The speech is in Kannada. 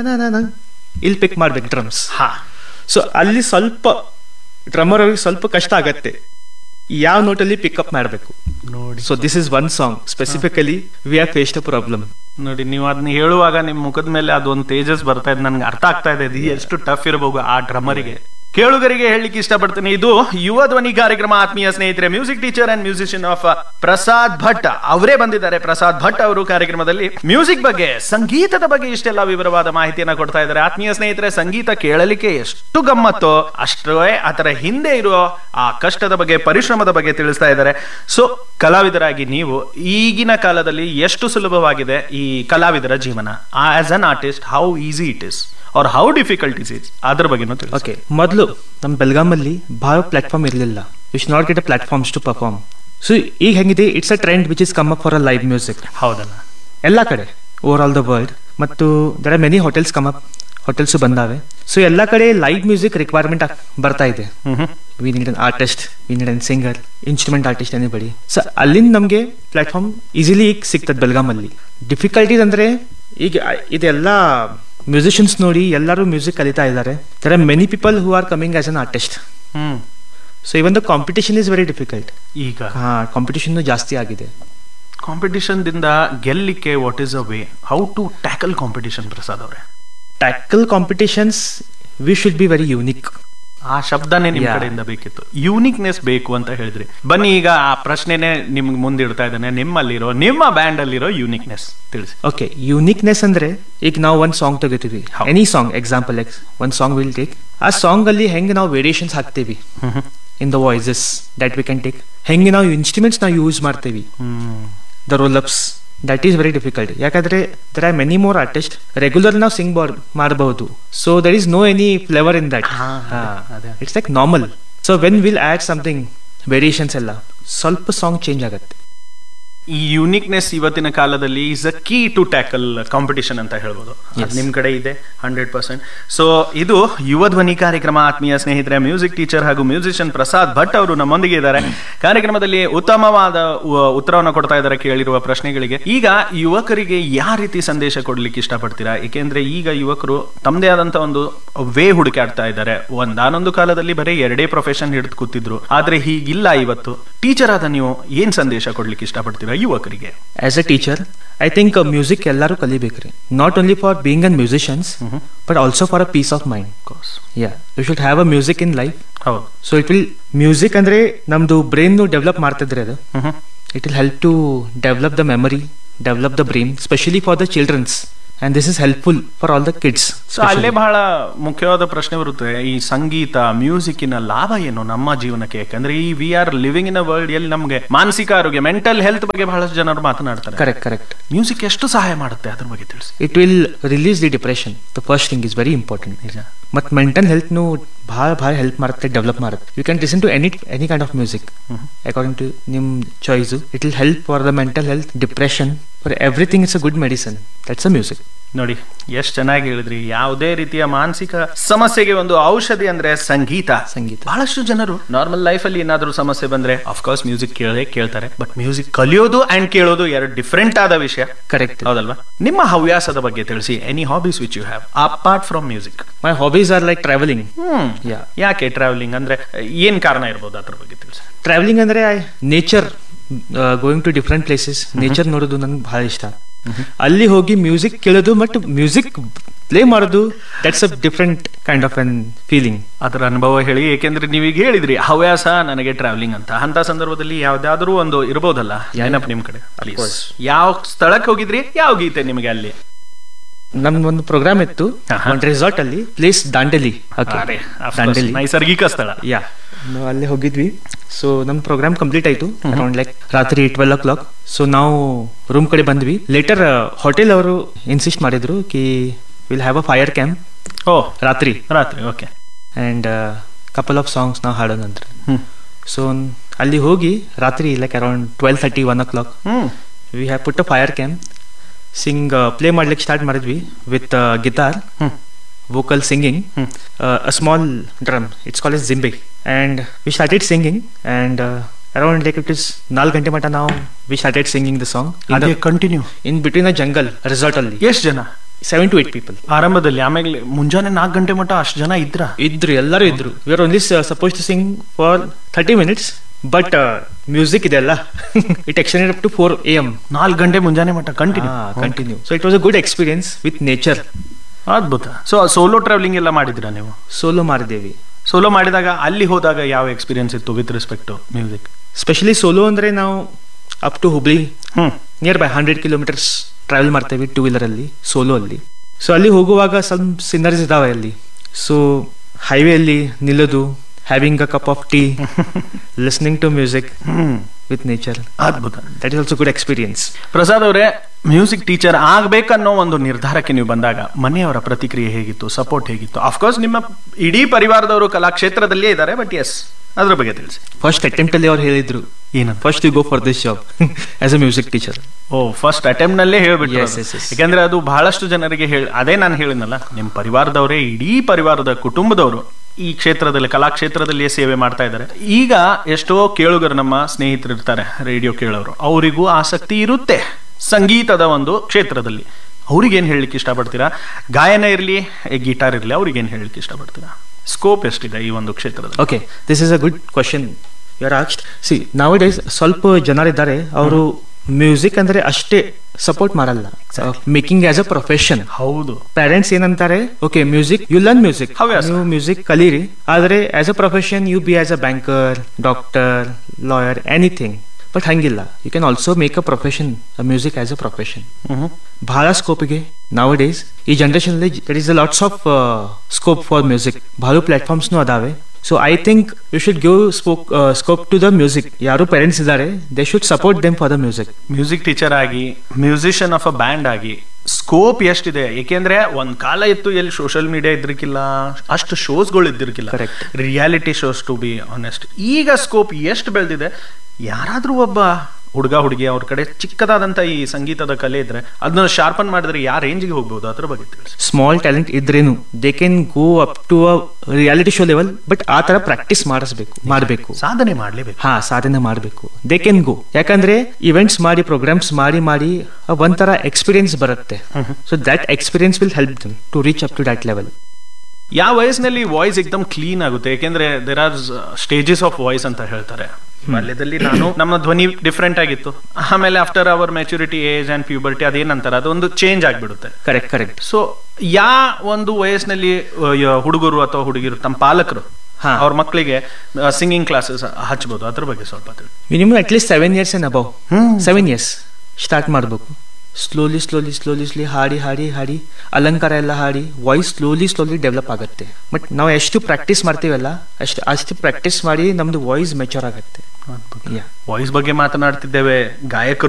ಇಲ್ಲಿ ಪಿಕ್ ಮಾಡ್ಬೇಕು ಡ್ರಮ್ಸ್ ಹಾ ಸೊ ಅಲ್ಲಿ ಸ್ವಲ್ಪ ಡ್ರಮ್ಮರ್ ಅವ್ರಿಗೆ ಸ್ವಲ್ಪ ಕಷ್ಟ ಆಗತ್ತೆ ಯಾವ ನೋಟಲ್ಲಿ ಪಿಕಪ್ ಮಾಡಬೇಕು ನೋಡಿ so this is one song specifically we have faced a problem ನೋಡಿ ನೀವು ಅದನ್ನ ಹೇಳುವಾಗ ನಿಮ್ ಮುಖದ ಮೇಲೆ ಅದೊಂದು ತೇಜಸ್ ಬರ್ತಾ ಇದೆ ನನ್ಗೆ ಅರ್ಥ ಆಗ್ತಾ ಇದೆ ಇದು ಎಷ್ಟು ಟಫ್ ಇರಬಹುದು ಆ ಡ್ರಮ್ಮರಿಗೆ ಕೇಳುಗರಿಗೆ ಹೇಳಲಿಕ್ಕೆ ಇಷ್ಟಪಡ್ತೀನಿ ಇದು ಯುವ ಧ್ವನಿ ಕಾರ್ಯಕ್ರಮ ಆತ್ಮೀಯ ಸ್ನೇಹಿತರೆ music teacher and musician of Prasad Bhat ಅವರೇ ಬಂದಿದ್ದಾರೆ ಪ್ರಸಾದ್ ಭಟ್ ಅವರು ಕಾರ್ಯಕ್ರಮದಲ್ಲಿ ಮ್ಯೂಸಿಕ್ ಬಗ್ಗೆ ಸಂಗೀತದ ಬಗ್ಗೆ ಇಷ್ಟೆಲ್ಲ ವಿವರವಾದ ಮಾಹಿತಿಯನ್ನ ಕೊಡ್ತಾ ಇದ್ದಾರೆ ಆತ್ಮೀಯ ಸ್ನೇಹಿತರೆ ಸಂಗೀತ ಕೇಳಲಿಕ್ಕೆ ಎಷ್ಟು ಗಮ್ಮತ್ತೋ ಅಷ್ಟೇ ಅದರ ಹಿಂದೆ ಇರುವ ಆ ಕಷ್ಟದ ಬಗ್ಗೆ ಪರಿಶ್ರಮದ ಬಗ್ಗೆ ತಿಳಿಸ್ತಾ ಇದ್ದಾರೆ ಸೊ ಕಲಾವಿದರಾಗಿ ನೀವು ಈಗಿನ ಕಾಲದಲ್ಲಿ ಎಷ್ಟು ಸುಲಭವಾಗಿದೆ ಈ ಕಲಾವಿದರ ಜೀವನ as an artist how easy it is or how difficult is it ಅದ್ರ ಬಗ್ಗೆನೂ ತಿಳಿಸಿ ಓಕೆ ಮೊದಲು ನಮ್ಮ ಬೆಲ್ಗಾಮಲ್ಲಿ ಭಾಳ ಪ್ಲಾಟ್ಫಾರ್ಮ್ ಇರಲಿಲ್ಲ ಯು ಶ್ not get a platforms to perform so ಈಗ ಹೆಂಗಿದೆ it's a trend which is come up for a live music ಹೌದಲ್ಲ ಎಲ್ಲ ಕಡೆ ಓವರ್ ಆಲ್ ದ ವರ್ಲ್ಡ್ ಮತ್ತು there are many hotels come up hotels ಬಂದಾವೆ ಸೊ ಎಲ್ಲ ಕಡೆ ಲೈವ್ ಮ್ಯೂಸಿಕ್ ರಿಕ್ವೈರ್ಮೆಂಟ್ ಬರ್ತಾ ಇದೆ hmm hmm we need an artist we need an singer instrument artist anybody so ಅಲ್ಲಿಂದ ನಮಗೆ ಪ್ಲಾಟ್ಫಾರ್ಮ್ ಈಸಿಲಿ ಈಗ ಸಿಗ್ತದೆ ಬೆಲ್ಗಾಮಲ್ಲಿ ಡಿಫಿಕಲ್ಟೀಸ್ ಅಂದರೆ ಈಗ ಇದೆಲ್ಲ ಮ್ಯೂಸಿಷಿಯನ್ಸ್ ನೋಡಿ ಎಲ್ಲರೂ ಮ್ಯೂಸಿಕ್ ಕಲಿತಾ ಇದ್ದಾರೆ there are many people who are coming as an artist hmm so even the competition is very difficult ಈಗ ಹಾಂ ಕಾಂಪಿಟೇಷನ್ ಜಾಸ್ತಿ ಆಗಿದೆ ಕಾಂಪಿಟಿಷನ್ ದಿಂದ ಗೆಲ್ಲಿಕ್ಕೆ what is a way how to tackle competition Prasad ಅವರೇ tackle competitions we should be very unique ಆ ಶಬ್ದನೇ ನಿಮ್ Yeah. ಕಡೆಯಿಂದ ಬೇಕಿತ್ತು ಯೂನಿಕ್ನೆಸ್ ಬೇಕು ಅಂತ ಹೇಳಿದ್ರಿ ಬನ್ನಿ ಈಗ ಆ ಪ್ರಶ್ನೆನೇ ನಿಮ್ಗೆ ಮುಂದಿಡ್ತಾ ಇದ್ದಾನೆ ನಿಮ್ಮಲ್ಲಿರೋ ನಿಮ್ಮ ಬ್ಯಾಂಡ್ ಅಲ್ಲಿರೋ ಯೂನಿಕ್ನೆಸ್ ತಿಳಿಸಿ ಓಕೆ ಯೂನಿಕ್ನೆಸ್ ಅಂದ್ರೆ ಈಗ ನಾವು ಒಂದು ಸಾಂಗ್ ತೆಗಿತೀವಿ ಹೌದು. ಎನಿ ಸಾಂಗ್ ಎಕ್ಸಾಂಪಲ್ ಎಕ್ಸ್ ಒಂದು ಸಾಂಗ್ ವಿಲ್ ಟೇಕ್ ಆ ಸಾಂಗ್ ಅಲ್ಲಿ ಹೆಂಗೆ ನಾವು ವೇರಿಯೇಷನ್ಸ್ ಹಾಕ್ತೀವಿ in the voices that we can take ಹೆಂಗೆ ನಾವು ಇನ್ಸ್ಟ್ರೂಮೆಂಟ್ಸ್ ನಾವು ಯೂಸ್ ಮಾಡ್ತೀವಿ hmm the role ups that is very difficult ಯಾಕಂದ್ರೆ there are many more artist regular ನಾವು ಸಿಂಗ್ ಮಾಡಬಹುದು so there is no any flavour in that ಹಾ, ಅದೇ, ಅದೇ. It's like normal so when will add something variations ಎಲ್ಲ ಸ್ವಲ್ಪ ಸಾಂಗ್ ಚೇಂಜ್ ಆಗುತ್ತೆ ಈ ಯೂನಿಕ್ನೆಸ್ ಇವತ್ತಿನ ಕಾಲದಲ್ಲಿ is a key to tackle competition ಅಂತ ಹೇಳ್ಬೋದು ಅದ್ Yes. ನಿಮ್ ಕಡೆ ಇದೆ ಹಂಡ್ರೆಡ್ ಪರ್ಸೆಂಟ್ ಸೊ ಇದು ಯುವ ಧ್ವನಿ ಕಾರ್ಯಕ್ರಮ ಆತ್ಮೀಯ ಸ್ನೇಹಿತರೆ ಮ್ಯೂಸಿಕ್ ಟೀಚರ್ ಹಾಗೂ ಮ್ಯೂಸಿಷಿಯನ್ ಪ್ರಸಾದ್ ಭಟ್ ಅವರು ನಮ್ಮೊಂದಿಗೆ ಇದ್ದಾರೆ ಕಾರ್ಯಕ್ರಮದಲ್ಲಿ ಉತ್ತಮವಾದ ಉ- ಉತ್ತರವನ್ನು ಕೊಡ್ತಾ ಇದ್ದಾರೆ ಕೇಳಿರುವ ಪ್ರಶ್ನೆಗಳಿಗೆ ಈಗ ಯುವಕರಿಗೆ ಯಾವ ರೀತಿ ಸಂದೇಶ ಕೊಡ್ಲಿಕ್ಕೆ ಇಷ್ಟಪಡ್ತೀರಾ ಏಕೆಂದ್ರೆ ಈಗ ಯುವಕರು ತಮ್ಮದೇ ಆದಂತ ಒಂದು ವೇ ಹುಡುಕಾಡ್ತಾ ಇದ್ದಾರೆ ಒಂದಾನೊಂದು ಕಾಲದಲ್ಲಿ ಬರೀ ಎರಡೇ ಪ್ರೊಫೆಷನ್ ಹಿಡಿದು ಕೂತಿದ್ರು ಆದ್ರೆ ಹೀಗಿಲ್ಲ ಇವತ್ತು ಟೀಚರ್ ಆದ ನೀವು ಏನ್ ಸಂದೇಶ ಕೊಡ್ಲಿಕ್ಕೆ ಇಷ್ಟಪಡ್ತೀರಾ ಯುವಕರಿಗೆ as a teacher I think music ಎಲ್ಲರೂ ಕಲಿಬೇಕ್ರಿ not only for being an musicians but also for a peace of mind yeah you should have a music in life ಹೌದು ಸೊ ಇಟ್ ವಿಲ್ ಮ್ಯೂಸಿಕ್ ಅಂದ್ರೆ ನಮ್ದು ಬ್ರೈನ್ ಡೆವಲಪ್ ಮಾಡ್ತಿದ್ರೆ ಅದು it will help to develop the memory develop the brain specially for the childrens and this is helpful for all the kids so ಅಲ್ಲೇ ಬಹಳ ಮುಖ್ಯವಾದ ಪ್ರಶ್ನೆ ಬರುತ್ತೆ ಈ ಸಂಗೀತ ಮ್ಯೂಸಿಕ್ಕಿನ ಲಾಭ ಏನು ನಮ್ಮ ಜೀವನಕ್ಕೆ ಯಾಕಂದ್ರೆ ಈ we are living in a world ಎಲ್ಲಿ ನಮಗೆ ಮಾನಸಿಕ ಆರೋಗ್ಯ ಮೆಂಟಲ್ ಹೆಲ್ತ್ ಬಗ್ಗೆ ಬಹಳಷ್ಟು ಜನರು ಮಾತನಾಡ್ತಾರೆ ಕರೆಕ್ಟ್ ಕರೆಕ್ಟ್ ಮ್ಯೂಸಿಕ್ ಎಷ್ಟು ಸಹಾಯ ಮಾಡುತ್ತೆ ಅದ್ರ ಬಗ್ಗೆ ತಿಳಿಸಿ it will release the depression the first thing is very important ನಿಜ ಮತ್ತು ಮೆಂಟಲ್ ಹೆಲ್ತ್ನು ಭಾಳ ಭಾಳ ಹೆಲ್ಪ್ ಮಾಡುತ್ತೆ ಡೆವಲಪ್ ಮಾಡುತ್ತೆ you can listen to any any kind of music according to ನಿಮ್ಮ choice it will help for the mental health depression for everything it's a good medicine that's a music ನೋಡಿ ಎಷ್ಟು ಚೆನ್ನಾಗಿ ಹೇಳಿದ್ರಿ ಯಾವುದೇ ರೀತಿಯ ಮಾನಸಿಕ ಸಮಸ್ಯೆಗೆ ಒಂದು ಔಷಧಿ ಅಂದ್ರೆ ಸಂಗೀತ ಸಂಗೀತ. ಬಹಳಷ್ಟು ಜನರು ನಾರ್ಮಲ್ ಲೈಫ್ ಅಲ್ಲಿ ಏನಾದ್ರೂ ಸಮಸ್ಯೆ ಬಂದ್ರೆ ಅಫ್ಕೋರ್ಸ್ ಮ್ಯೂಸಿಕ್ ಕೇಳೇ ಕೇಳ್ತಾರೆ ಬಟ್ ಮ್ಯೂಸಿಕ್ ಕಲಿಯೋದು ಅಂಡ್ ಕೇಳೋದು ಎರಡು ಡಿಫ್ರೆಂಟ್ ಆದ ವಿಷಯ ಕರೆಕ್ಟ್ ಹೌದಲ್ವಾ ನಿಮ್ಮ ಹವ್ಯಾಸದ ಬಗ್ಗೆ ತಿಳಿಸಿ any hobbies which you have apart from music my hobbies are like travelling hmm yeah ಯಾಕೆ ಟ್ರಾವೆಲಿಂಗ್ ಅಂದ್ರೆ ಏನ್ ಕಾರಣ ಇರ್ಬೋದು ಅದ್ರ ಬಗ್ಗೆ ತಿಳಿಸಿ ಟ್ರಾವೆಲಿಂಗ್ ಅಂದರೆ nature going to different places nature ನೋಡೋದು ನನಗೆ ಭಾಳ ಇಷ್ಟ ಅಲ್ಲಿ ಹೋಗಿ ಮ್ಯೂಸಿಕ್ ಕೇಳೋದು ಬಟ್ ಮ್ಯೂಸಿಕ್ ಪ್ಲೇ ಮಾಡೋದು that's a different kind of an feeling ಅದರ ಅನುಭವ ಹೇಳಿ ಏಕೆಂದ್ರೆ ನೀವೀಗ ಹೇಳಿದ್ರಿ ಹವ್ಯಾಸ ನನಗೆ ಟ್ರಾವೆಲಿಂಗ್ ಅಂತ ಅಂತ ಸಂದರ್ಭದಲ್ಲಿ ಯಾವ್ದಾದ್ರೂ ಒಂದು ಇರ್ಬೋದಲ್ಲ ಏನಪ್ಪ ನಿಮ್ ಕಡೆ ಪ್ಲೀಸ್ course. ಯಾವ ಸ್ಥಳಕ್ಕೆ ಹೋಗಿದ್ರಿ ಯಾವ ಗೀತೆ ನಿಮಗೆ ಅಲ್ಲಿ ನಮ್ದು ಒಂದು ಪ್ರೋಗ್ರಾಮ್ ಇತ್ತು ಆಹಾ. ಒಂದು ರೆಸಾರ್ಟ್ ಅಲ್ಲಿ ಪ್ಲೇಸ್ ದಾಂಡೇಲಿ Okay. ಅರೆ, of course, ದಾಂಡೇಲಿ ನೈಸರ್ಗಿಕ ಸ್ಥಳ ಯಾ ನಾವು ಅಲ್ಲಿ ಹೋಗಿದ್ವಿ ಸೊ ನಮ್ಮ ಪ್ರೋಗ್ರಾಮ್ ಕಂಪ್ಲೀಟ್ ಆಯ್ತು ಅರೌಂಡ್ ಲೈಕ್ ರಾತ್ರಿ ಟ್ವೆಲ್ ಓ ಕ್ಲಾಕ್ ಸೊ ನಾವು ರೂಮ್ ಕಡೆ ಬಂದ್ವಿ ಲೇಟರ್ ಹೋಟೆಲ್ ಅವರು ಇನ್ಸಿಸ್ಟ್ ಮಾಡಿದ್ರು ಕಿ will have a fire camp ಓ ರಾತ್ರಿ ರಾತ್ರಿ okay and couple of songs ನಾವು ಹಾಡೋಣಂದ್ರೆ ಹ್ಮ್ ಸೊ ಅಲ್ಲಿ ಹೋಗಿ ರಾತ್ರಿ like around twelve thirty one o'clock hmm we have put a fire camp sing play ಮಾಡ್ಲಿಕ್ಕೆ ಸ್ಟಾರ್ಟ್ ಮಾಡಿದ್ವಿ with guitar hmm vocal singing, Hmm. uh, a small drum. It's called as zimbe. And we started singing, and uh, around like it is ನಾಲ್ಕು ಗಂಟೆ ಮಟ್ಟ ನಾವು we started singing the song in, ಅದೇ the, continue in between the jungle resort ಅಲ್ಲಿ ಎಷ್ಟು ಜನ ಸೆವೆನ್ ಟು ಏಟ್ ಪೀಪಲ್ ಆರಂಭದಲ್ಲಿ ಆಮೇಲೆ ಮುಂಜಾನೆ ನಾಲ್ಕು ಗಂಟೆ ಮಟ್ಟ ಅಷ್ಟು ಜನ ಇದ್ರ ಇದ್ರು ಎಲ್ಲರೂ ಇದ್ರು we are only suppose to sing for thirty minutes but music ಇದೆಲ್ಲ it extended up to four A M ನಾಲ್ಕು ಗಂಟೆ ಮುಂಜಾನೆ ಮಟ್ಟ continue continue so it was a good experience with nature ಅದ್ಭುತ ಸೊ ಸೋಲೋ ಟ್ರಾವೆಲಿಂಗ್ ಎಲ್ಲ ಮಾಡಿದ್ರಾ ನೀವು ಸೋಲೋ ಮಾಡಿದ್ದೇವೆ ಸೋಲೋ ಮಾಡಿದಾಗ ಅಲ್ಲಿ ಹೋದಾಗ ಯಾವ ಎಕ್ಸ್ಪೀರಿಯನ್ಸ್ ಇತ್ತು with respect to music specially solo ಅಂದರೆ ನಾವು up to Hubli hmm near by hundred kilometers travel ಮಾಡ್ತೇವೆ ಟೂ ವೀಲರಲ್ಲಿ ಸೋಲೋ ಅಲ್ಲಿ ಸೊ ಅಲ್ಲಿ ಹೋಗುವಾಗ ಸ್ವಲ್ಪ ಸಿನ್ನರ್ಸ್ ಇದಾವೆ ಅಲ್ಲಿ ಸೊ ಹೈವೇ ಅಲ್ಲಿ ನಿಲ್ಲೋದು having a cup of tea listening to music hmm with nature ಅದ್ಭುತ that is also good experience Prasad ಅವರೇ ಮ್ಯೂಸಿಕ್ ಟೀಚರ್ ಆಗ್ಬೇಕನ್ನೋ ಒಂದು ನಿರ್ಧಾರಕ್ಕೆ ನೀವು ಬಂದಾಗ ಮನೆಯವರ ಪ್ರತಿಕ್ರಿಯೆ ಹೇಗಿತ್ತು ಸಪೋರ್ಟ್ ಹೇಗಿತ್ತು ಅಫ್ಕೋರ್ಸ್ ನಿಮ್ಮ ಇಡೀ ಪರಿವಾರದವರು ಕಲಾಕ್ಷೇತ್ರದಲ್ಲೇ ಇದ್ದಾರೆ ಬಟ್ ಎಸ್ ಅದ್ರ ಬಗ್ಗೆ ತಿಳಿಸಿ ಫಸ್ಟ್ ಅಟೆಂಪ್ಟ್ ಅಲ್ಲಿ ಅವ್ರು ಹೇಳಿದ್ರು ಏನಂತ first you go for this job as a music teacher ಓ ಫಸ್ಟ್ ಅಟೆಂಪ್ಟ್ ನಲ್ಲೇ ಹೇಳ್ಬಿಟ್ಟು Yes, yes, yes. ಯಾಕಂದ್ರೆ ಅದು ಬಹಳಷ್ಟು ಜನರಿಗೆ ಹೇಳಿ ಅದೇ ನಾನು ಹೇಳಿದ್ನಲ್ಲ ನಿಮ್ಮ ಪರಿವಾರದವರೇ ಇಡೀ ಪರಿವಾರದ ಕುಟುಂಬದವರು ಈ ಕ್ಷೇತ್ರದಲ್ಲಿ ಕಲಾ ಕ್ಷೇತ್ರದಲ್ಲಿಯೇ ಸೇವೆ ಮಾಡ್ತಾ ಇದ್ದಾರೆ ಈಗ ಎಷ್ಟೋ ಕೇಳುಗರು ನಮ್ಮ ಸ್ನೇಹಿತರು ಇರ್ತಾರೆ ರೇಡಿಯೋ ಕೇಳೋರು ಅವರಿಗೂ ಆಸಕ್ತಿ ಇರುತ್ತೆ ಸಂಗೀತದ ಒಂದು ಕ್ಷೇತ್ರದಲ್ಲಿ ಅವ್ರಿಗೇನು ಹೇಳಲಿಕ್ಕೆ ಇಷ್ಟಪಡ್ತೀರಾ ಗಾಯನ ಇರಲಿ ಗಿಟಾರ್ ಇರಲಿ ಅವ್ರಿಗೇನು ಹೇಳಲಿಕ್ಕೆ ಇಷ್ಟಪಡ್ತೀರಾ ಸ್ಕೋಪ್ ಎಷ್ಟಿದೆ ಈ ಒಂದು ಕ್ಷೇತ್ರದಲ್ಲಿ okay this is a good question your ಆಕ್ಸ್ಟ್ ಸಿ ನಾವ್ ಡೇಸ್ ಸ್ವಲ್ಪ ಜನರಿದ್ದಾರೆ ಅವರು ಮ್ಯೂಸಿಕ್ ಅಂದ್ರೆ ಅಷ್ಟೇ ಸಪೋರ್ಟ್ ಮಾಡಲ್ಲ ಮೇಕಿಂಗ್ ಆಸ್ ಅ ಪ್ರೊಫೆಷನ್ ಹೌದು ಪೇರೆಂಟ್ಸ್ ಏನಂತಾರೆ okay music you learn music ಹವ್ಯಾಸ. ನೀವು ಮ್ಯೂಸಿಕ್ ಕಲೀರಿ ಆದ್ರೆ as a profession you be as a banker doctor lawyer anything but ಹಂಗಿಲ್ಲ you can also make a profession music as a profession hmm ಬಹಳ ಸ್ಕೋಪಿಗೆ ನಾವ್ ಡೇಸ್ ಈ ಜನರೇಷನ್ ಅಲ್ಲಿ there is a lots of scope for music ಬಹಳ ಪ್ಲಾಟ್ಫಾರ್ಮ್ಸ್ನು ಅದಾವೆ so I think you should give scope scope to the music ಯಾರು ಪೇರೆಂಟ್ಸ್ ಇದ್ದಾರೆ they should support them for the music music teacher ಆಗಿ ಮ್ಯೂಸಿಷಿಯನ್ ಆಫ್ ಅ ಬ್ಯಾಂಡ್ ಆಗಿ ಸ್ಕೋಪ್ ಎಷ್ಟಿದೆ ಏಕೆಂದ್ರೆ ಒಂದ್ ಕಾಲ ಇತ್ತು ಎಲ್ಲಿ ಸೋಷಿಯಲ್ ಮೀಡಿಯಾ ಇದ್ರಿಕಿಲ್ಲ ಅಷ್ಟು ಶೋಸ್ಗಳು ಇದ್ದಿರ್ಕಿಲ್ಲ Correct. Reality shows to be honest ಈಗ ಸ್ಕೋಪ್ ಎಷ್ಟು ಬೆಳೆದಿದೆ ಯಾರಾದ್ರೂ ಒಬ್ಬ ಹುಡುಗ ಹುಡುಗಿ ಅವ್ರ ಕಡೆ ಚಿಕ್ಕದಾದಂತ ಈ ಸಂಗೀತದ ಕಲೆ ಇದ್ರೆ ಅದನ್ನ ಶಾರ್ಪನ್ ಮಾಡಿದ್ರೆ ಯಾವ ರೇಂಜ್ಗೆ ಹೋಗ್ಬೋದು ಅದ್ರ ಬಗ್ಗೆ ತಿಳಿಸಿ ಸ್ಮಾಲ್ ಟ್ಯಾಲೆಂಟ್ ಇದ್ರೇನು they can go up to a reality show level but ಆ ತರ ಪ್ರಾಕ್ಟೀಸ್ ಮಾಡಿಸ್ಬೇಕು ಮಾಡಬೇಕು ಸಾಧನೆ ಮಾಡ್ಲೇಬೇಕು ಹಾ ಸಾಧನೆ ಮಾಡಬೇಕು ದೇ ಕ್ಯಾನ್ ಗೋ ಯಾಕಂದ್ರೆ ಇವೆಂಟ್ಸ್ ಮಾಡಿ ಪ್ರೋಗ್ರಾಮ್ಸ್ ಮಾಡಿ ಮಾಡಿ ಆ ಒಂಥರ ಎಕ್ಸ್ಪೀರಿಯನ್ಸ್ ಬರುತ್ತೆ so that experience will help them to reach up to that level ಯಾವ ವಯಸ್ಸಿನಲ್ಲಿ ವಾಯ್ಸ್ ಎಕ್ದಮ್ ಕ್ಲೀನ್ ಆಗುತ್ತೆ ಯಾಕೆಂದ್ರೆ there are stages of voice ಅಂತ ಹೇಳ್ತಾರೆ ಬಾಲ್ಯದಲ್ಲಿ ನಾನು ನಮ್ಮ ಧ್ವನಿ ಡಿಫ್ರೆಂಟ್ ಆಗಿತ್ತು ಆಮೇಲೆ after our maturity age and puberty ಅದೇನಂತಾರೆ ಅದೊಂದು ಚೇಂಜ್ ಆಗ್ಬಿಡುತ್ತೆ ಕರೆಕ್ಟ್ ಕರೆಕ್ಟ್ ಸೊ ಯಾ ಒಂದು ವಯಸ್ಸಿನಲ್ಲಿ ಅಹ್, ಯ- ಹುಡುಗರು ಅಥವಾ ಹುಡುಗಿರು ತಮ್ಮ ಪಾಲಕರು ಹಾ. ಅವ್ರ ಮಕ್ಕಳಿಗೆ ಸಿಂಗಿಂಗ್ ಕ್ಲಾಸಸ್ ಹಚ್ಬೋದು ಅದ್ರ ಬಗ್ಗೆ ಸ್ವಲ್ಪ ತಿಳಿ minimum at least seven years and above hmm. Seven years start ಮಾಡಬೇಕು ಸ್ಲೋಲಿ ಸ್ಲೋಲಿ ಸ್ಲೋಲಿ ಸ್ಲೋಲಿ ಹಾಡಿ ಹಾಡಿ ಹಾಡಿ ಅಲಂಕಾರ ಎಲ್ಲ ಹಾಡಿ ವಾಯ್ಸ್ ಸ್ಲೋಲಿ ಸ್ಲೋಲಿ ಡೆವಲಪ್ ಆಗುತ್ತೆ ಬಟ್ ನಾವು ಎಷ್ಟು ಪ್ರಾಕ್ಟೀಸ್ ಮಾಡ್ತೀವಲ್ಲ ಅಷ್ಟು ಅಷ್ಟು ಪ್ರಾಕ್ಟೀಸ್ ಮಾಡಿ ನಮ್ದು ವಾಯ್ಸ್ ಮೆಚೂರ್ ಆಗುತ್ತೆ ಯಾ ವಾಯ್ಸ್ ಬಗ್ಗೆ ಮಾತನಾಡ್ತಿದ್ದೇವೆ ಗಾಯಕರು